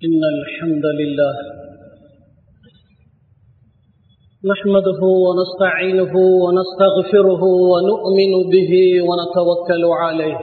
إن الحمد لله نحمده ونستعينه ونستغفره ونؤمن به ونتوكل عليه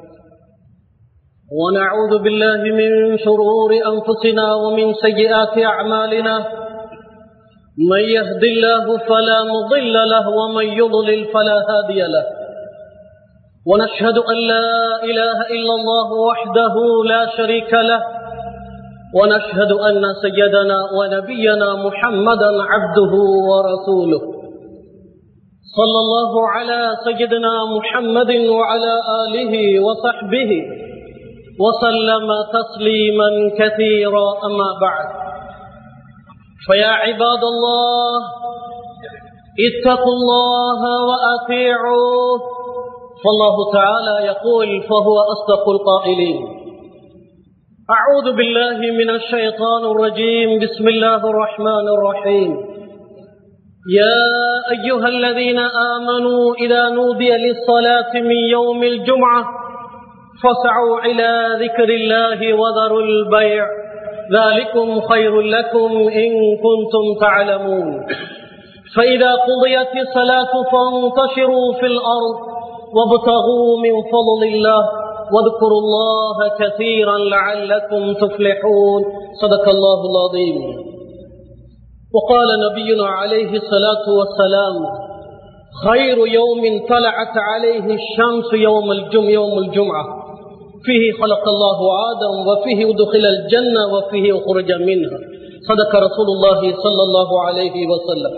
ونعوذ بالله من شرور أنفسنا ومن سيئات أعمالنا من يهد الله فلا مضل له ومن يضلل فلا هادي له ونشهد أن لا إله إلا الله وحده لا شريك له ونشهد أن سيدنا ونبينا محمدا عبده ورسوله صلى الله على سيدنا محمد وعلى آله وصحبه وسلم تسليما كثيرا أما بعد فيا عباد الله اتقوا الله وأطيعوه فالله تعالى يقول فهو أصدق القائلين أعوذ بالله من الشيطان الرجيم بسم الله الرحمن الرحيم يا أيها الذين آمنوا إذا نودي للصلاة من يوم الجمعة فاسعوا إلى ذكر الله وذروا البيع ذلكم خير لكم إن كنتم تعلمون فإذا قضيت الصلاة فانتشروا في الأرض وابتغوا من فضل الله واذكروا الله كثيرا لعلكم تفلحون صدق الله العظيم وقال نبينا عليه الصلاة والسلام خير يوم طلعت عليه الشمس يوم الجمعة يوم الجمعة فيه خلق الله آدم وفيه أدخل الجنة وفيه أخرج منها صدق رسول الله صلى الله عليه وسلم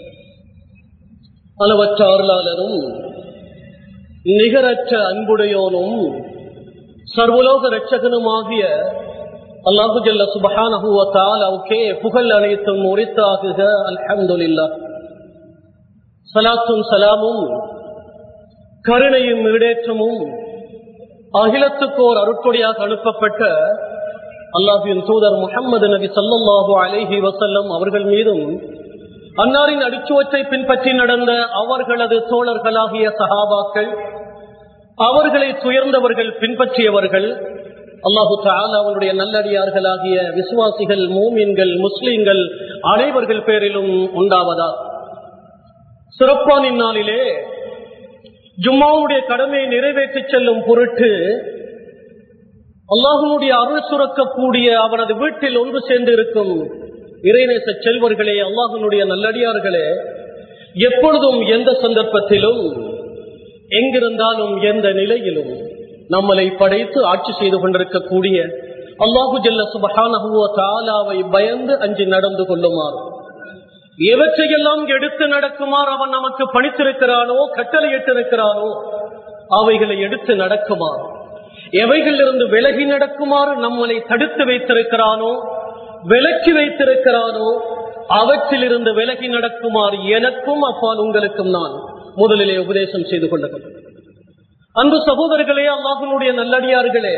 அளவற்ற அருளாளரும் நிகரற்ற அன்புடையோனும் சர்வலோக ரட்சகனுமாகிய அல்லாஹு ஜல்ல சுபஹானஹுவத்தாலவுக்கே புகழ் அனைத்தும் உரித்தாகுக அல்ஹம்துலில்லா சலாத்தும் சலாமும் கருணையும் ஈடேற்றமும் அகிலத்துக்கோர் அருட்கொடியாக அனுப்பப்பட்ட அல்லாஹின் தூதர் முகமது நபி சல்லாஹூ அலைஹி வசல்லம் அவர்கள் மீதும் அன்னாரின் அடிச்சுவற்றை பின்பற்றி நடந்த அவர்களது தோழர்களாகிய சஹாபாக்கள் அவர்களை துயர்ந்தவர்கள் பின்பற்றியவர்கள் அல்லாஹு தாலா அவனுடைய நல்லடியார்களாகிய விசுவாசிகள் மூமின்கள் முஸ்லீம்கள் அனைவர்கள் பேரிலும் உண்டாவதா சிறப்பானின் நாளிலே ஜும்மாவுடைய கடமையை நிறைவேற்றி செல்லும் பொருட்டு அல்லாஹனுடைய அருள் சுரக்கக்கூடிய அவனது வீட்டில் ஒன்று சேர்ந்து இருக்கும் இறைநேச செல்வர்களே அல்லாஹனுடைய நல்லடியார்களே எப்பொழுதும் எந்த சந்தர்ப்பத்திலும் எங்கிருந்தாலும் எந்த நிலையிலும் நம்மளை படைத்து ஆட்சி செய்து கொண்டிருக்கக்கூடிய அல்லாஹு ஜல்ல சுபஹானஹுவ தாலாவை பயந்து அஞ்சு நடந்து கொள்ளுமாறு எவற்றையெல்லாம் எடுத்து நடக்குமாறு அவன் நமக்கு பணித்திருக்கிறானோ கட்டளையிட்டிருக்கிறானோ அவைகளை எடுத்து நடக்குமாறு எவைகளிலிருந்து விலகி நடக்குமாறு நம்மளை தடுத்து வைத்திருக்கிறானோ விலக்கி வைத்திருக்கிறானோ அவற்றிலிருந்து விலகி நடக்குமாறு எனக்கும் அப்பால் உங்களுக்கும் நான் முதலிலே உபதேசம் செய்து கொள்ளுங்கள் அன்பு சகோதரர்களே அல்லாஹனுடைய நல்லடியார்களே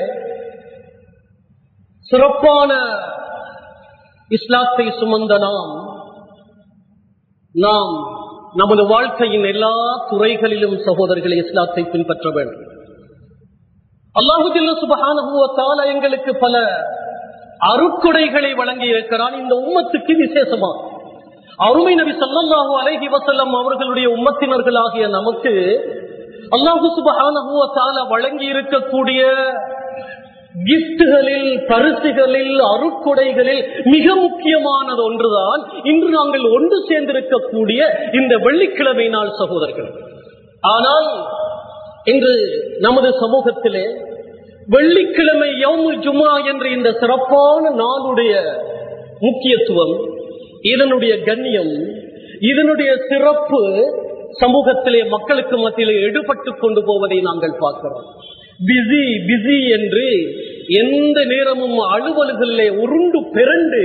சிறப்பான இஸ்லாத்தை சுமந்த நாம் நாம் நமது வாழ்க்கையின் எல்லா துறைகளிலும் சகோதரர்களை இஸ்லாத்தை பின்பற்ற வேண்டும் அல்லாஹுதில்ல சுபகான எங்களுக்கு பல அருக்குடைகளை வழங்கி இருக்கிறான் இந்த உம்மத்துக்கு விசேஷமா அருமை நபி சல்லாஹூ அலைஹி வசல்லம் அவர்களுடைய உம்மத்தினர்களாகிய நமக்கு அல்லாஹு சுபஹான வழங்கி இருக்கக்கூடிய கிஃப்டுகளில் பரிசுகளில் அருக்குடைகளில் மிக முக்கியமானது ஒன்றுதான் இன்று நாங்கள் ஒன்று சேர்ந்திருக்கக்கூடிய இந்த வெள்ளிக்கிழமை நாள் சகோதரர்கள் ஆனால் இன்று நமது சமூகத்திலே வெள்ளிக்கிழமை யவுமு ஜுமா என்ற இந்த சிறப்பான நாளுடைய முக்கியத்துவம் இதனுடைய கண்ணியம் இதனுடைய சிறப்பு சமூகத்திலே மக்களுக்கு மத்தியிலே எடுபட்டு கொண்டு போவதை நாங்கள் பார்க்கிறோம் பிஸி பிஸி என்று எந்த நேரமும் அலுவல்களிலே உருண்டு பிறண்டு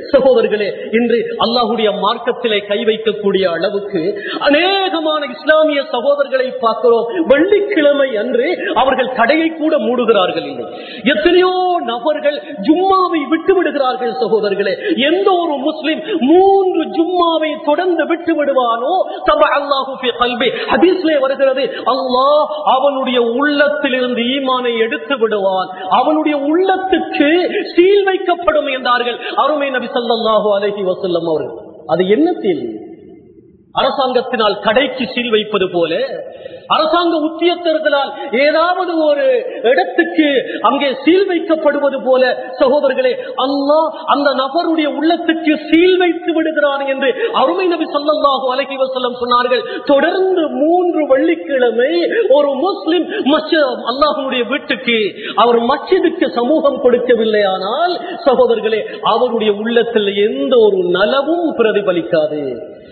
சகோதரர்களே இன்று அல்லாஹுடைய மார்க்கத்திலே கை வைக்கக்கூடிய அளவுக்கு அநேகமான இஸ்லாமிய சகோதரர்களை பார்க்கிறோம் வெள்ளிக்கிழமை அன்று அவர்கள் கடையை கூட மூடுகிறார்கள் இல்லை எத்தனையோ நபர்கள் ஜும்மாவை விட்டு விடுகிறார்கள் சகோதரர்களே எந்த ஒரு முஸ்லிம் மூன்று ஜும்மாவை தொடர்ந்து விட்டு விடுவானோ தப அல்லாஹு ஃபி கல்பி ஹதீஸ்லே வருகிறது அல்லாஹ் அவனுடைய உள்ளத்திலிருந்து ஈமானை எடுத்து விடுவான் அவனுடைய உள்ளத்துக்கு சீல் வைக்கப்படும் என்றார்கள் அருமை நபி ஸல்லல்லாஹு அலைஹி வஸல்லம் அவர்கள் அது என்னத்தில் அரசாங்கத்தினால் கடைக்கு சீல் வைப்பது போல அரசாங்க உத்தியத்தர்களால் ஏதாவது ஒரு இடத்துக்கு அங்கே சீல் வைக்கப்படுவது போல சகோதரர்களே அல்லாஹ் அந்த நபருடைய உள்ளத்துக்கு சீல் வைத்து விடுகிறான் என்று அருமை நபி சொல்லல்லாஹு அலஹி வசல்லம் சொன்னார்கள் தொடர்ந்து மூன்று வெள்ளிக்கிழமை ஒரு முஸ்லிம் அல்லாஹனுடைய வீட்டுக்கு அவர் மச்சிதுக்கு சமூகம் கொடுக்கவில்லையானால் சகோதரர்களே அவருடைய உள்ளத்தில் எந்த ஒரு நலவும் பிரதிபலிக்காது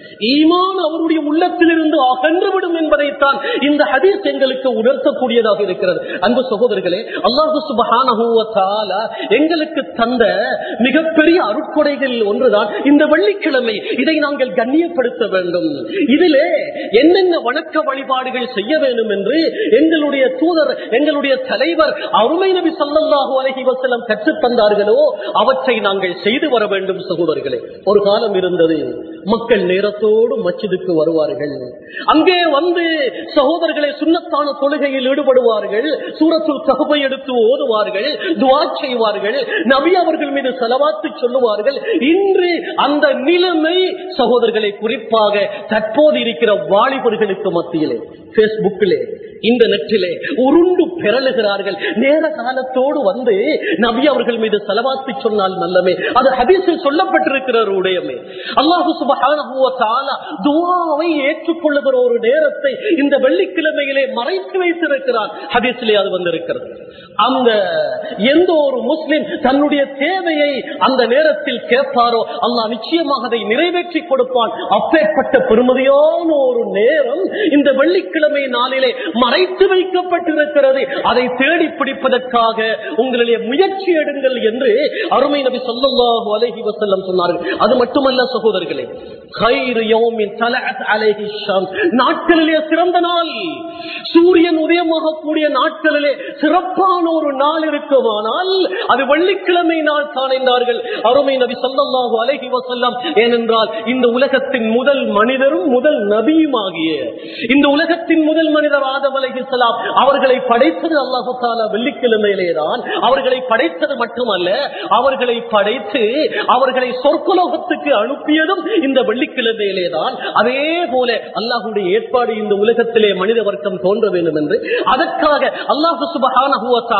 ஈமான் அவருடைய உள்ளத்திலிருந்து அகன்றுவிடும் என்பதைத்தான் இந்த ஹதீஸ் எங்களுக்கு உணர்த்தக்கூடியதாக இருக்கிறது அன்பு சகோதரர்களே அல்லாஹு சுபஹான எங்களுக்கு தந்த மிகப்பெரிய அருட்கொடைகள் ஒன்றுதான் இந்த வெள்ளிக்கிழமை இதை நாங்கள் கண்ணியப்படுத்த வேண்டும் இதிலே என்னென்ன வணக்க வழிபாடுகள் செய்ய வேண்டும் என்று எங்களுடைய தூதர் எங்களுடைய தலைவர் அருமை நபி சல்லல்லாஹு அலஹி வசலம் கற்றுத் தந்தார்களோ அவற்றை நாங்கள் செய்து வர வேண்டும் சகோதரர்களே ஒரு காலம் இருந்தது மக்கள் நேரத்தோடு மச்சிதுக்கு வருவார்கள் அங்கே வந்து சகோதரர்களை சுண்ணத்தான தொழுகையில் ஈடுபடுவார்கள் சூரத்துல் ககுபை எடுத்து ஓதுவார்கள் துவா செய்வார்கள் நபி அவர்கள் மீது செலவாத்து சொல்லுவார்கள் இன்று அந்த நிலைமை சகோதரர்களை குறிப்பாக தற்போது இருக்கிற வாலிபர்களுக்கு மத்தியிலே பேஸ்புக்கிலே இந்த நெற்றிலே உருண்டு பெறலுகிறார்கள் நேர காலத்தோடு வந்து நபி அவர்கள் மீது செலவாத்து சொன்னால் நல்லமே அது ஹதீஸில் சொல்லப்பட்டிருக்கிற ஒரு உடையமே அல்லாஹு துவாவை ஏற்றுக்கொள்ளுகிற ஒரு நேரத்தை இந்த வெள்ளிக்கிழமையிலே மறைத்து வைத்திருக்கிறார் ஹதீஸிலே அது வந்திருக்கிறது அந்த எந்த ஒரு முஸ்லிம் தன்னுடைய தேவையை அந்த நேரத்தில் கேட்பாரோ அல்லாஹ் நிச்சயமாக அதை நிறைவேற்றி கொடுப்பான் அப்பேற்பட்ட பெருமதியான ஒரு நேரம் இந்த வெள்ளிக்கிழமை நாளிலே மறைத்து வைக்கப்பட்டிருக்கிறது அதை தேடி பிடிப்பதற்காக உங்களுடைய முயற்சி எடுங்கள் என்று அருமை நபி சொல்லல்லாஹு அலைஹி வசல்லம் சொன்னார்கள் அது மட்டுமல்ல சகோதரர்களே நாட்களிலே சிறந்த நாள் சூரியன் உதயமாகக்கூடிய நாட்களிலே சிறப்பான ஒரு நாள் இருக்குமானால் அது வெள்ளிக்கிழமை நாள் தான் என்றார்கள் அருமை நபி சொல்லல்லாஹு அலைஹி வசல்லம் ஏனென்றால் இந்த உலகத்தின் முதல் மனிதரும் முதல் நபியுமாகிய இந்த உலகத்தின் முதல் மனிதர் ஆதம் அலைஹிஸ்லாம் அவர்களை படைத்தது அல்லாஹு தாலா வெள்ளிக்கிழமையிலே தான் அவர்களை படைத்தது மட்டுமல்ல அவர்களை படைத்து அவர்களை சொற்குலோகத்துக்கு அனுப்பியதும் இந்த வெள்ளிக்கிழமையிலே தான் அதே போல அல்லாஹுடைய ஏற்பாடு இந்த உலகத்திலே மனித வர்க்கம் தோன்ற வேண்டும் என்று அதற்காக அல்லாஹு சுபகான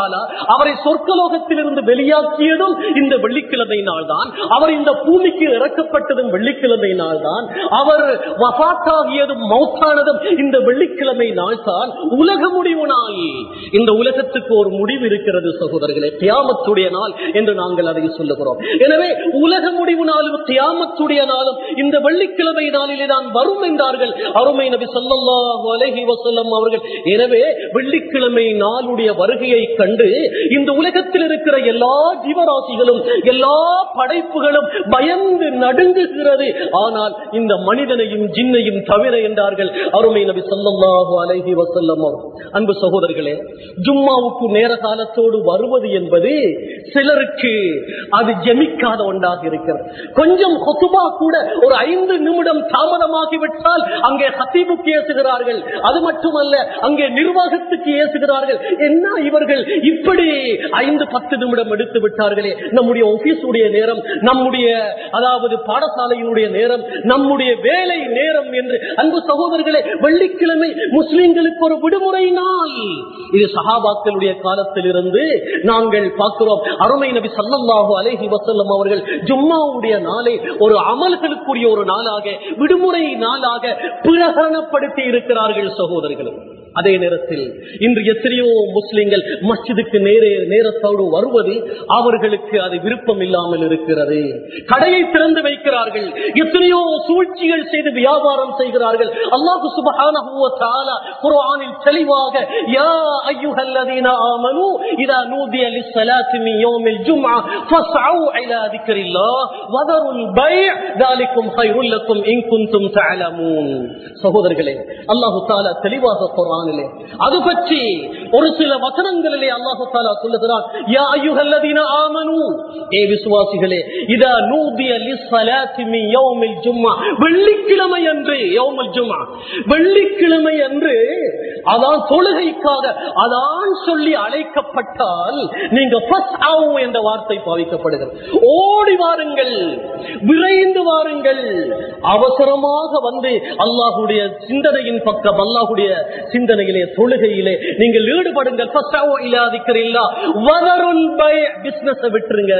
அவரை சொர்க்கலோகத்திலிருந்து வெளியாக்கியதும் இந்த வெள்ளிக்கிழமை நாள் தான் அவர் இந்த பூமிக்கு இறக்கப்பட்டதும் வெள்ளிக்கிழமை நாள் தான் அவர் வபாத்தாகியதும் மௌத்தானதும் இந்த வெள்ளிக்கிழமை நாள் தான் உலக முடிவு நாள் இந்த உலகத்துக்கு ஒரு முடிவு இருக்கிறது சகோதரர்களே தியாமத்துடைய நாள் என்று நாங்கள் அதை சொல்லுகிறோம் எனவே உலக முடிவு நாளும் தியாமத்துடைய நாளும் இந்த வெள்ளிக்கிழமை நாளிலே தான் வரும் என்றார்கள் அருமை நபி சொல்லல்லாஹு அலைஹி வஸல்லம் அவர்கள் எனவே வெள்ளிக்கிழமை நாளுடைய வருகையை கண்டு இந்த உலகத்தில் இருக்கிற எல்லா ஜீவராசிகளும் எல்லா படைப்புகளும் பயந்து நடுங்குகிறது ஆனால் இந்த மனிதனையும் ஜின்னையும் தவிர என்றார்கள் அருமை நபி சொல்லல்லாஹு அலைஹி வஸல்லம் அன்பு சகோதரர்களே ஜும்மாவுக்கு நேர காலத்தோடு வருவது என்பது சிலருக்கு அது ஜெமிக்காத ஒன்றாக இருக்கிறது கொஞ்சம் கொத்துபா கூட ஒரு ஐந்து நிமிடம் தாமதமாகிவிட்டால் அங்கே ஹத்தீபுக்கு ஏசுகிறார்கள் அது மட்டுமல்ல அங்கே நிர்வாகத்துக்கு ஏசுகிறார்கள் என்ன இவர்கள் இப்படி ஐந்து பத்து நிமிடம் எடுத்து விட்டார்களே நம்முடைய ஆபீஸுடைய நேரம் நம்முடைய அதாவது பாடசாலையினுடைய நேரம் நம்முடைய வேலை நேரம் என்று அன்பு சகோதரர்களே வெள்ளிக்கிழமை முஸ்லிம்களுக்கு ஒரு விடுமுறை நாள் இது சஹாபாக்களுடைய காலத்தில் இருந்து நாங்கள் பார்க்கிறோம் அருமை நபி சல்லல்லாஹு அலைஹி வசல்லம் அவர்கள் ஜும்மாவுடைய நாளை ஒரு அமல்களுக்குரிய ஒரு நாளாக விடுமுறை நாளாக பிரகடனப்படுத்தி இருக்கிறார்கள் சகோதரர்கள் அதே நேரத்தில் இன்று எத்தனையோ முஸ்லிம்கள் மஸ்ஜிதுக்கு நேரே நேரத்தோடு வருவது அவர்களுக்கு அது விருப்பம் இல்லாமல் இருக்கிறது கடையை திறந்து வைக்கிறார்கள் எத்தனையோ சூழ்ச்சிகள் செய்து வியாபாரம் செய்கிறார்கள் அல்லாஹு சுபஹானஹு வ தஆலா குர்ஆனில் தெளிவாக யா அய்யுஹல்லதீன ஆமனூ இதா நூதிய லிஸ்ஸலாத்தி மின் யௌமில் ஜும்ஆ ஃபஸ்அவு இலா திக்ரில்லாஹ் வதருல் பைஅ ذلكم خير لكم இன் குன்தும் தஅலமூன் சகோதரர்களே அல்லாஹு தஆலா தெளிவாக குர்ஆனிலே அது பற்றி ஒரு சில வசனங்களிலே அல்லாஹு தஆலா சொல்லுகிறான் யா அய்யுஹல்லதீன ஆமனூ ஏ விசுவாசிகளே இதா நூதிய லிஸ்ஸலாத்தி மின் யௌமில் ஜும்ஆ வெள்ளிக்கிழமை அன்று யௌமுல் ஜும்ஆ வெள்ளிக்கிழமை அன்று அதான் தொழுகைக்காக அதான் சொல்லி அழைக்கப்பட்டால் நீங்க ஃபஸ்அவு என்ற வார்த்தை பாவிக்கப்படுகிறது ஓடி வாருங்கள் விரைந்து வாருங்கள் அவசரமாக வந்து அல்லாஹுடைய சிந்தனையின் பக்கம் அல்லாஹுடைய சிந்தனையிலே தொழுகையிலே நீங்கள் ஈடுபடுங்கள் ஃபஸ்அவு இலா திக்ரில்லா வதருல் பை' பிசினஸ் விட்டுருங்க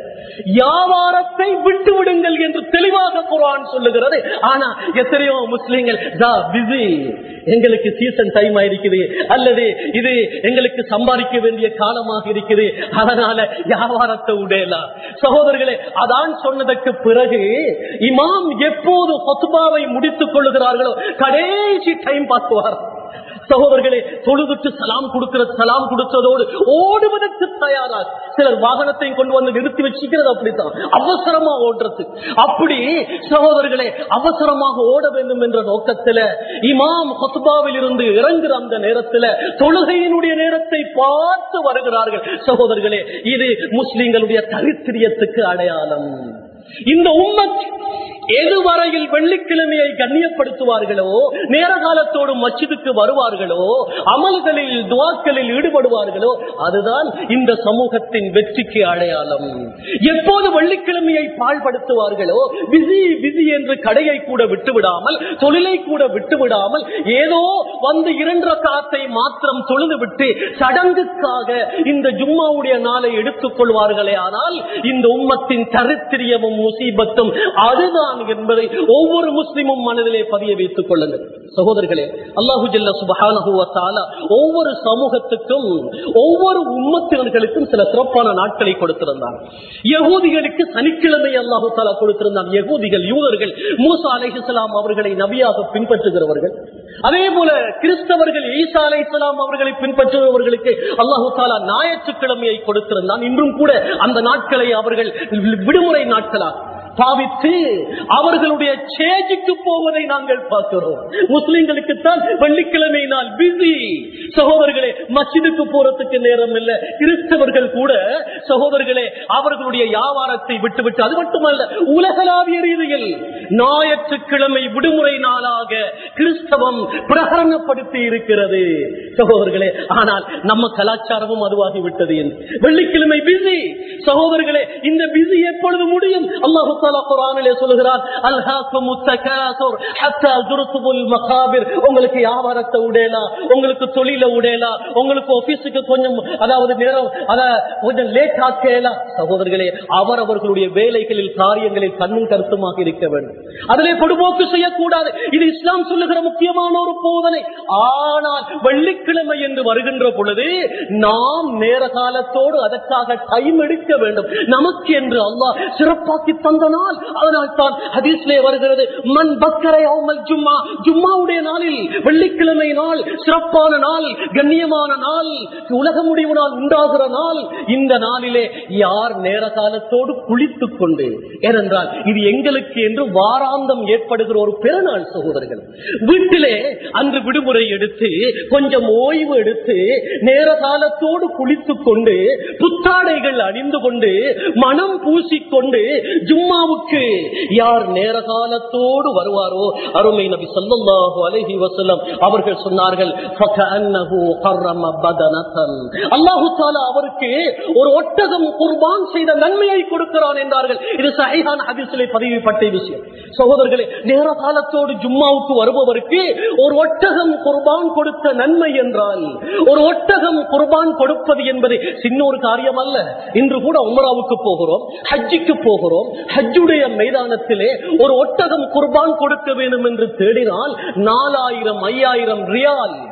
வியாபாரத்தை விட்டு விடுங்கள் என்று தெளிவாக குரான் சொல்லுகிறது ஆனா எத்தனையோ முஸ்லீம்கள் பிஸி எங்களுக்கு சீசன் டைம் ஆயிருக்குது அல்லது இது எங்களுக்கு சம்பாதிக்க வேண்டிய காலமாக இருக்குது அதனால வியாபாரத்தை விடலாம் சகோதரர்களே அதான் சொன்னதற்கு பிறகு இமாம் எப்போது கொத்துபாவை முடித்துக் கொள்ளுகிறார்களோ கடைசி டைம் பார்த்துவார் சகோதரர்களே தொழுதுட்டு சலாம் கொடுக்கிற சலாம் கொடுத்ததோடு ஓடுவதற்கு தயாராக சிலர் வாகனத்தையும் கொண்டு வந்து நிறுத்தி வச்சுக்கிறது அப்படித்தான் அவசரமா ஓடுறது அப்படி சகோதரர்களே அவசரமாக ஓட வேண்டும் என்ற நோக்கத்துல இமாம் ஹொத்துபாவில் இருந்து இறங்குற அந்த நேரத்துல தொழுகையினுடைய நேரத்தை பார்த்து வருகிறார்கள் சகோதரர்களே இது முஸ்லிம்களுடைய தரித்திரியத்துக்கு அடையாளம் இந்த உம்மத் எதுவரையில் வெள்ளிக்கிழமையை கண்ணியப்படுத்துவார்களோ நேர காலத்தோடு மச்சிதுக்கு வருவார்களோ அமல்களில் துவாக்களில் ஈடுபடுவார்களோ அதுதான் இந்த சமூகத்தின் வெற்றிக்கு அடையாளம் எப்போது வெள்ளிக்கிழமையை பாழ்படுத்துவார்களோ பிஸி பிஸி என்று கடையை கூட விட்டுவிடாமல் தொழிலை கூட விட்டுவிடாமல் ஏதோ வந்து இரண்டு காத்தை மாத்திரம் தொழுது விட்டு சடங்குக்காக இந்த ஜும்மாவுடைய நாளை எடுத்துக் கொள்வார்களே ஆனால் இந்த உம்மத்தின் தரித்திரியமும் முசீபத்தும் அதுதான் என்பதை ஒவ்வொரு முஸ்லிமும் மனதிலே பதிய வைத்துக் கொள்ளுங்கள் சகோதரர்களே அல்லாஹு ஜல்ல சுபஹானஹுவத்தால ஒவ்வொரு சமூகத்துக்கும் ஒவ்வொரு உம்மத்தினர்களுக்கும் சில சிறப்பான நாட்களை கொடுத்திருந்தார் யகூதிகளுக்கு சனிக்கிழமை அல்லாஹு தாலா கொடுத்திருந்தான் யகூதிகள் யூதர்கள் மூசா அலைஹிஸ்லாம் அவர்களை நபியாக பின்பற்றுகிறவர்கள் அதே போல கிறிஸ்தவர்கள் ஈசா அலை இஸ்லாம் அவர்களை பின்பற்றுபவர்களுக்கு அல்லாஹு தாலா ஞாயிற்றுக்கிழமையை கொடுத்திருந்தான் இன்றும் கூட அந்த நாட்களை அவர்கள் விடுமுறை நாட்களாக பாவித்து அவர்களுடைய சேஜுக்கு போவதை நாங்கள் பார்க்கிறோம் முஸ்லிம்களுக்கு தான் வெள்ளிக்கிழமை நாள் பிஸி சகோதரர்களே மச்சிதுக்கு போறதுக்கு நேரம் இல்ல கிறிஸ்தவர்கள் கூட சகோதரர்களே அவர்களுடைய வியாபாரத்தை விட்டுவிட்டு அது மட்டுமல்ல உலகளாவிய ரீதியில் ஞாயிற்றுக்கிழமை விடுமுறை நாளாக கிறிஸ்தவம் பிரகரணப்படுத்தி இருக்கிறது சகோதரர்களே ஆனால் நம்ம கலாச்சாரமும் அதுவாகி விட்டது என்று வெள்ளிக்கிழமை பிஸி சகோதரர்களே இந்த பிஸி எப்பொழுது முடியும் அல்லாஹு தாலா குரானிலே சொல்லுகிறார் அல்ஹாக்கும் முத்தகாசுர் ஹத்தா துருத்துபுல் மகாபிர் உங்களுக்கு வியாபாரத்தை உடையலாம் உங்களுக்கு தொழில உடையலாம் உங்களுக்கு ஆபீஸுக்கு கொஞ்சம் அதாவது நேரம் அத கொஞ்சம் லேட் ஆக்கலாம் சகோதரர்களே அவர் அவர்களுடைய வேலைகளில் காரியங்களில் கண்ணும் கருத்துமாக இருக்க வேண்டும் அதிலே பொடுபோக்கு செய்யக்கூடாது இது இஸ்லாம் சொல்லுகிற முக்கியமான ஒரு போதனை ஆனால் வெள்ளிக்கிழமை என்று வருகின்ற பொழுது நாம் நேர காலத்தோடு அதற்காக டைம் எடுக்க வேண்டும் நமக்கு என்று அல்லாஹ் சிறப்பாக்கி தந்த நாள் அதனால் தான் ஹதீஸ்லே வருகிறது மண் பக்கரை ஜும்மா ஜும்மாவுடைய நாளில் வெள்ளிக்கிழமை நாள் சிறப்பான நாள் கண்ணியமான நாள் உலக முடிவு நாள் உண்டாகிற நாள் இந்த நாளிலே யார் நேர காலத்தோடு குளித்துக் கொண்டு ஏனென்றால் இது எங்களுக்கு என்று வாராந்தம் ஏற்படுகிற ஒரு பெருநாள் சகோதரர்கள் வீட்டிலே அன்று விடுமுறை எடுத்து கொஞ்சம் ஓய்வு எடுத்து நேர காலத்தோடு குளித்துக் கொண்டு புத்தாடைகள் அணிந்து கொண்டு மனம் பூசிக்கொண்டு ஜும்மாவுக்கு யார் நேர காலத்தோடு வருவாரோ அருமை நபி சொல்லல்லாஹு அலைஹி வஸல்லம் அவர்கள் சொன்னார்கள் ஃபகஅன்னஹு கர்ரம பதனதன் அல்லாஹ் தஆலா அவருக்கு ஒரு ஒட்டகம் குர்பான் செய்த நன்மையை கொடுக்கிறான் என்றார்கள் இது சஹீஹான ஹதீஸிலே பதிவுப்பட்ட விஷயம் சகோதரர்களே நேர காலத்தோடு ஜும்மாவுக்கு வருபவருக்கு ஒரு ஒட்டகம் குர்பான் கொடுத்த நன்மை என்றால் ஒரு ஒட்டகம் குர்பான் கொடுப்பது என்பது சின்ன ஒரு காரியம் அல்ல இன்று கூட உமராவுக்கு போகிறோம் ஹஜ்ஜிக்கு போகிறோம் ஹஜ்ஜுடைய மைதானத்திலே ஒரு ஒட்டகம் குர்பான் கொடுக்க வேண்டும் என்று தேடினால் நாலாயிரம் ஐயாயிரம் ரியால்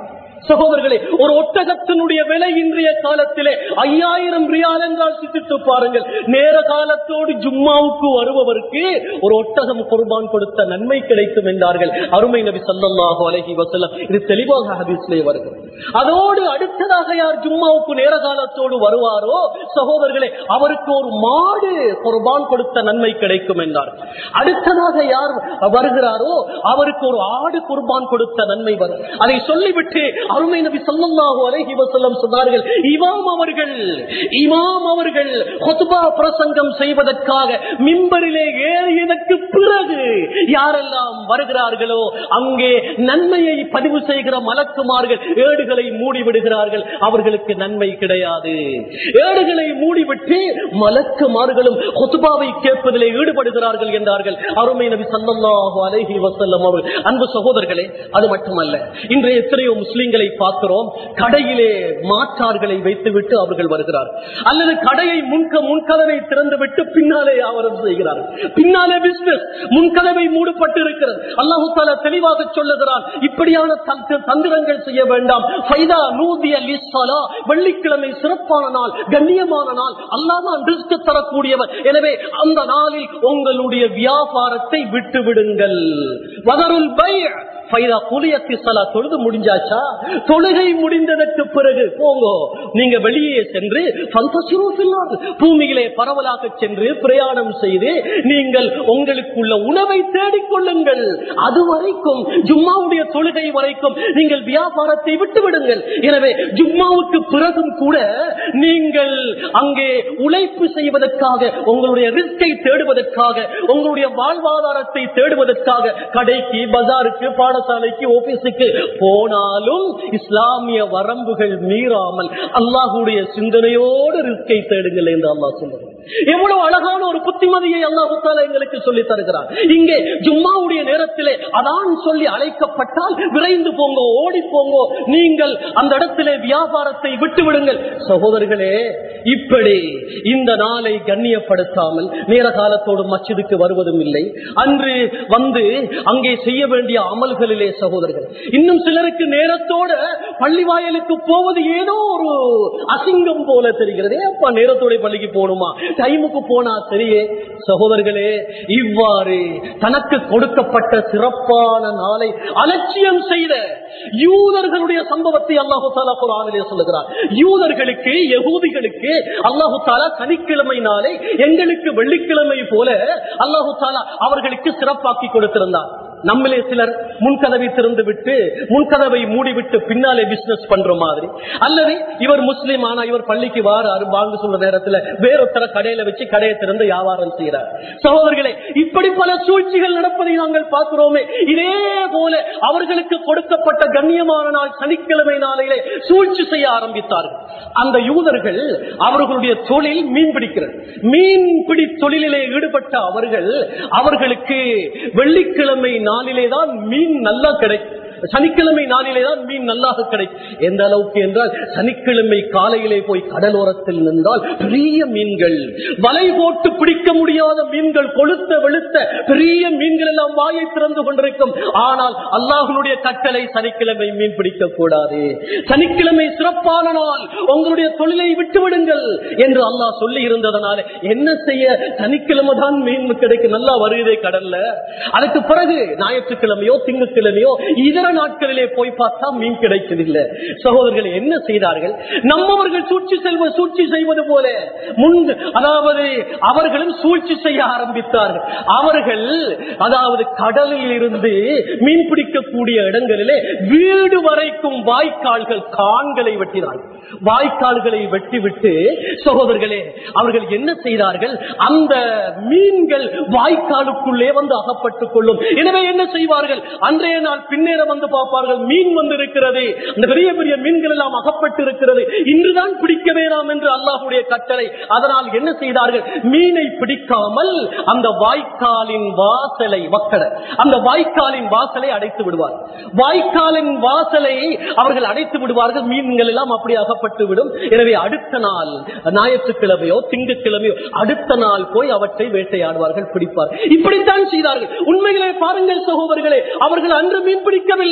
சகோதரர்களே ஒரு ஒட்டகத்தினுடைய விலை இன்றைய காலத்திலே ஐயாயிரம் ரியால் என்றால் சிந்தித்து பாருங்கள் நேர காலத்தோடு ஜும்மாவுக்கு வருபவருக்கு ஒரு ஒட்டகம் குர்பான் கொடுத்த நன்மை கிடைக்கும் என்றார்கள் அருமை நபி சல்லல்லாஹு அலைஹி வஸல்லம் இது தெளிவாக ஹதீஸ்லே வருகிறது அதோடு அடுத்ததாக யார் ஜும்மாவுக்கு நேர காலத்தோடு வருவாரோ சகோதரர்களே அவருக்கு ஒரு மாடு குர்பான் கொடுத்த நன்மை கிடைக்கும் என்றார் அடுத்ததாக யார் வருகிறாரோ அவருக்கு ஒரு ஆடு குர்பான் கொடுத்த நன்மை வரும் அதை சொல்லிவிட்டு அருமை நபி ஸல்லல்லாஹு அலைஹி வஸல்லம் சொன்னார்கள் இமாம் அவர்கள் இமாம் அவர்கள் ஹுத்பா பிரசங்கம் செய்வதற்காக மிம்பரிலே ஏறியதற்கு பிறகு யாரெல்லாம் வருகிறார்களோ அங்கே நன்மையை பதிவு செய்கிற மலக்குமார்கள் ஏடுகளை மூடி விடுகிறார்கள் அவர்களுக்கு நன்மை கிடையாது ஏடுகளை மூடிவிட்டு மலக்குமார்களும் ஹுத்பாவை கேட்பதிலே ஈடுபடுகிறார்கள் என்றார்கள் அருமை நபி ஸல்லல்லாஹு அலைஹி வஸல்லம் அவர்கள் அன்பு சகோதரர்களே அது மட்டுமல்ல இன்றைய எத்தனையோ முஸ்லிம்களை பார்க்கிறோம் கடையிலே மாற்றார்களை வைத்துவிட்டு அவர்கள் வருகிறார் அல்லது கடையை முன்க முன்கதவை திறந்து விட்டு பின்னாலே வியாபாரம் செய்கிறார்கள் பின்னாலே பிசினஸ் முன்கதவை மூடப்பட்டு இருக்கிறது அல்லாஹு தாலா தெளிவாக சொல்லுகிறான் இப்படியான தந்த- தந்திரங்கள் செய்ய வேண்டாம் ஃபைதா நூதிய லிஸ்ஸலா, வெள்ளிக்கிழமை சிறப்பான நாள் கண்ணியமான நாள் அல்லாதான் ரிஸ்க் தரக்கூடியவர் எனவே அந்த நாளில் உங்களுடைய வியாபாரத்தை விட்டு விடுங்கள் வதருல் பை ஃபைதா குலியத்தி ஸலா, தொழுது முடிஞ்சாச்சா தொழுகை முடிந்ததற்கு பிறகு போங்க நீங்க வெளியே சென்று ஃபந்தசிரு ஃபில் அர்த். பூமியிலே பரவலாக சென்று பிரயாணம் செய்து நீங்கள் உங்களுக்குள்ள உணவை தேடிக்கொள்ளுங்கள் அது வரைக்கும் ஜும்மாவுடைய தொழுகை வரைக்கும் நீங்கள் வியாபாரத்தை விட்டு விடுங்கள் எனவே ஜும்மாவுக்கு பிறகும் கூட நீங்கள் அங்கே உழைப்பு செய்வதற்காக உங்களுடைய ரிஸ்கை தேடுவதற்காக உங்களுடைய வாழ்வாதாரத்தை தேடுவதற்காக கடைக்கு பஜாருக்கு பாடசாலைக்கு ஆபீஸுக்கு போனாலும் இஸ்லாமிய வரம்புகள் மீறாமல் அல்லாஹுடைய சிந்தனையோடு ரிஸ்கை தேடுங்கள் என்று அல்லாஹ் சொல்லுவார் எவ்வளவு அழகான ஒரு புத்திமதியை அல்லாஹு தாலா எங்களுக்கு சொல்லி தருகிறார் இங்கே ஜும்மாவுடைய நேரத்திலே அதான் சொல்லி அழைக்கப்பட்டால் விரைந்து போங்க ஓடி போங்க நீங்கள் அந்த இடத்திலே வியாபாரத்தை விட்டு விடுங்கள் சகோதரர்களே இப்படி இந்த நாளை கண்ணியப்படுத்தாமல் நேர காலத்தோடு மச்சிதுக்கு வருவதும் இல்லை அன்று வந்து அங்கே செய்ய வேண்டிய அமல்களிலே சகோதரர்கள் இன்னும் சிலருக்கு நேரத்தோட பள்ளி வாயலுக்கு போவது ஏதோ ஒரு அசிங்கம் போல தெரிகிறது ஏப்பா நேரத்தோட பள்ளிக்கு போகணுமா டைமுக்கு போனா சரியே சகோதரர்களே இவ்வாறு தனக்கு கொடுக்கப்பட்ட சிறப்பான நாளை அலட்சியம் செய்த யூதர்களுடைய சம்பவத்தை அல்லாஹு தாலா குரானிலே சொல்லுகிறார் யூதர்களுக்கு யகூதிகளுக்கு அல்லாஹு தாலா சனிக்கிழமை நாளை எங்களுக்கு வெள்ளிக்கிழமை போல அல்லாஹு தாலா அவர்களுக்கு சிறப்பாக்கி கொடுத்திருந்தார் நம்மளே சிலர் முன்கதவை திறந்து விட்டு முன்கதவை மூடிவிட்டு பின்னாலே பிசினஸ் பண்ற மாதிரி அல்லது இவர் முஸ்லீம் ஆனா இவர் பள்ளிக்கு வாராரு வாங்க சொல்ற நேரத்துல வேறொருத்தர கடையில வச்சு கடையை திறந்து வியாபாரம் செய்யறார் சகோதரர்களே இப்படி பல சூழ்ச்சிகள் நடப்பதை நாங்கள் பார்க்கிறோமே இதே போல அவர்களுக்கு கொடுக்கப்பட்ட கண்ணியமான நாள் சனிக்கிழமை நாளிலே சூழ்ச்சி செய்ய ஆரம்பித்தார்கள் அந்த யூதர்கள் அவர்களுடைய தொழில் மீன் பிடிக்கிறது மீன்பிடி தொழிலிலே ஈடுபட்ட அவர்கள் அவர்களுக்கு வெள்ளிக்கிழமை நாளிலேதான் மீன் நல்லா கிடைக்கும் சனிக்கிழமை நாளிலே தான் மீன் நல்லாக கிடைக்கும் எந்த அளவுக்கு என்றால் சனிக்கிழமை காலையிலே போய் கடலோரத்தில் நின்றால் பெரிய மீன்கள் வலை போட்டு பிடிக்க முடியாத மீன்கள் கொளுத்த வெளுத்த பெரிய மீன்கள் எல்லாம் வாயை திறந்து கொண்டிருக்கும் ஆனால் அல்லாஹனுடைய கட்டளை சனிக்கிழமை மீன் பிடிக்க கூடாது சனிக்கிழமை சிறப்பான நாள் உங்களுடைய தொழிலை விட்டு விடுங்கள் என்று அல்லாஹ் சொல்லி இருந்ததனால என்ன செய்ய சனிக்கிழமை தான் மீன் கிடைக்கும் நல்லா வருகிறதே கடல்ல அதுக்கு பிறகு ஞாயிற்றுக்கிழமையோ திங்கட்கிழமையோ இதர நாட்களிலே போய் பார்த்தா மீன் கிடைக்கவில்லை சகோதரர்கள் என்ன செய்தார்கள் நம்மவர்கள் சூழ்ச்சி செல்வ சூழ்ச்சி செய்வது போல முன் அதாவது அவர்களும் சூழ்ச்சி செய்ய ஆரம்பித்தார்கள் அவர்கள் அதாவது கடலில் இருந்து மீன் பிடிக்கக்கூடிய இடங்களிலே வீடு வரைக்கும் வாய்க்கால்கள் கான்களை வெட்டினார்கள் வாய்க்கால்களை வெட்டிவிட்டு சகோதரர்களே அவர்கள் என்ன செய்தார்கள் அந்த மீன்கள் வாய்க்காலுக்குள்ளே வந்து அகப்பட்டுக் கொள்ளும் எனவே என்ன செய்வார்கள் அன்றைய நாள் பின்னேற வந்து பார்ப்பார்கள் மீன் வந்து இருக்கிறது அந்த பெரிய பெரிய மீன்கள் எல்லாம் அகப்பட்டு இருக்கிறது இன்றுதான் பிடிக்க வேணாம் என்று அல்லாஹுடைய கட்டளை அதனால் என்ன செய்தார்கள் மீனை பிடிக்காமல் அந்த வாய்க்காலின் வாசலை மக்கள அந்த வாய்க்காலின் வாசலை அடைத்து விடுவார் வாய்க்காலின் வாசலை அவர்கள் அடைத்து விடுவார்கள் மீன்கள் எல்லாம் அப்படி அகப்பட்டு விடும் எனவே அடுத்த நாள் ஞாயிற்றுக்கிழமையோ திங்கட்கிழமையோ அடுத்த நாள் போய் அவற்றை வேட்டையாடுவார்கள் பிடிப்பார் இப்படித்தான் செய்தார்கள் உண்மைகளை பாருங்கள் சகோதரர்களே அவர்கள் அன்று மீன் பிடிக்கவில்லை